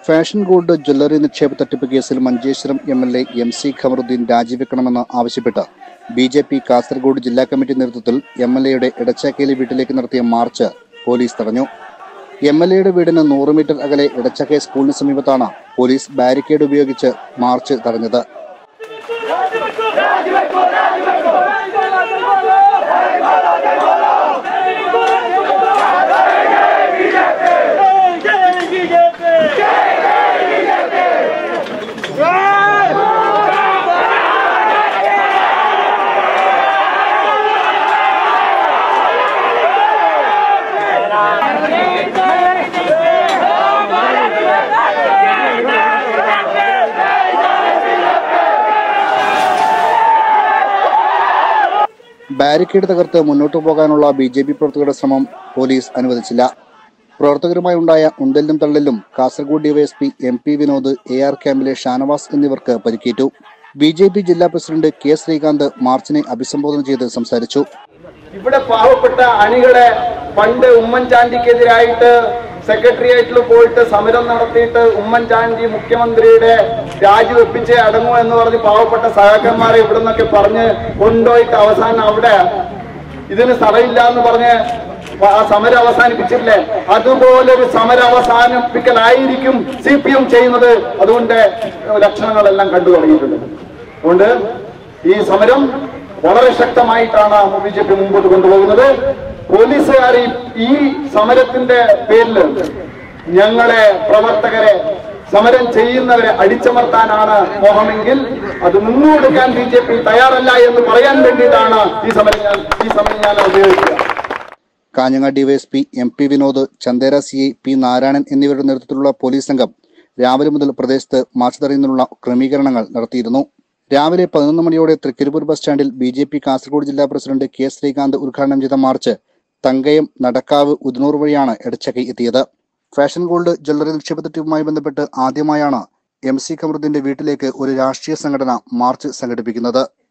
fashion gold jewellery നിക്ഷേപ തട്ടിപ്പ് കേസിൽ Manjeshwaram M L A M C Kamaruddin രാജിവെക്കണമെന്ന് ആവശ്യപ്പെട്ട് ബി ജെ പി കാസർഗോഡ് ജില്ലാ കമ്മിറ്റി നേതൃത്വത്തിൽ എം എൽ എയുടെ ഇടച്ചാക്കയിലെ വീട്ടിലേക്ക് നടത്തിയ മാർച്ച് പോലീസ് തടഞ്ഞു എം എൽ എയുടെ വീടിന് നൂറ് മീറ്റർ അകലെ ഇടച്ചക്കെ സ്കൂളിന് സമീപത്താണ് പോലീസ് ബാരിക്കേഡ് ഉപയോഗിച്ച് മാർച്ച് തടഞ്ഞത് ബാരിക്കേഡ് തകർത്ത് മുന്നോട്ടു പോകാനുള്ള ബി ജെ പി പ്രവർത്തകരുടെ ശ്രമം പോലീസ് അനുവദിച്ചില്ല പ്രവർത്തകരുമായി ഉണ്ടായ ഉണ്ടലിലും തള്ളലിലും Kasaragod DYSP M P Vinod A R ക്യാമ്പിലെ ഷാനവാസ് എന്നിവർക്ക് പരിക്കേറ്റു ബി ജെ പി ജില്ലാ പ്രസിഡന്റ് കെ ശ്രീകാന്ത് മാർച്ചിനെ അഭിസംബോധന ചെയ്ത് സംസാരിച്ചു ഇവിടെ പാവപ്പെട്ട അണികളെ പണ്ട് ഉമ്മൻചാണ്ടിക്കെതിരായിട്ട് സെക്രട്ടേറിയറ്റിൽ പോയിട്ട് സമരം നടത്തിയിട്ട് ഉമ്മൻചാണ്ടി മുഖ്യമന്ത്രിയുടെ രാജിവെപ്പിച്ച് അടങ്ങൂ എന്ന് പറഞ്ഞ് പാവപ്പെട്ട സഹാക്കന്മാരെ ഇവിടെ നിന്നൊക്കെ പറഞ്ഞ് കൊണ്ടുപോയിട്ട് അവസാനം അവിടെ ഇതിന് സ്ഥലമില്ല എന്ന് പറഞ്ഞ് ആ സമരം അവസാനിപ്പിച്ചില്ലേ അതുപോലെ ഒരു സമരം അവസാനിപ്പിക്കലായിരിക്കും സി പി എം ചെയ്യുന്നത് അതുകൊണ്ട് ലക്ഷണങ്ങളെല്ലാം കണ്ടു തുടങ്ങിയിട്ടുണ്ട് അതുകൊണ്ട് ഈ സമരം വളരെ ശക്തമായിട്ടാണ് ബി ജെ പി മുമ്പോട്ട് കൊണ്ടുപോകുന്നത് പോലീസുകാർ ഈ- ഈ സമരത്തിന്റെ പേരിൽ ഞങ്ങളെ പ്രവർത്തകരെ സമരം ചെയ്യുന്നവരെ അടിച്ചമർത്താനാണ് മോഹമെങ്കിൽ അത് മുൻകൊടുക്കാൻ ബി ജെ പി തയ്യാറല്ല എന്ന് പറയാൻ വേണ്ടിയിട്ടാണ് ഈ സമരം ഞാൻ ഈ സമരം ഞാൻ ഉപയോഗിക്കുക Kanhangad DYSP M P Vinod Chandera C I P Narayanan എന്നിവരുടെ നേതൃത്വത്തിലുള്ള പോലീസ് സംഘം രാവിലെ മുതൽ പ്രദേശത്ത് മാർച്ച് തടയുന്നതിനുള്ള ക്രമീകരണങ്ങൾ നടത്തിയിരുന്നു രാവിലെ പതിനൊന്ന് മണിയോടെ തൃക്കരിപ്പൂർ ബസ് സ്റ്റാൻഡിൽ ബി ജെ പി കാസർഗോഡ് ജില്ലാ പ്രസിഡന്റ് കെ ശ്രീകാന്ത് ഉദ്ഘാടനം ചെയ്ത മാർച്ച് തങ്കയം നടക്കാവ് ഉദനൂർ വഴിയാണ് എടച്ചക്കൈ എത്തിയത് ഫാഷൻ ഗോൾഡ് ജ്വല്ലറി നിക്ഷേപ തട്ടിപ്പുമായി ബന്ധപ്പെട്ട് ആദ്യമായാണ് എം സി ഖമറുദ്ദീന്റെ വീട്ടിലേക്ക് ഒരു രാഷ്ട്രീയ സംഘടന മാർച്ച് സംഘടിപ്പിക്കുന്നത്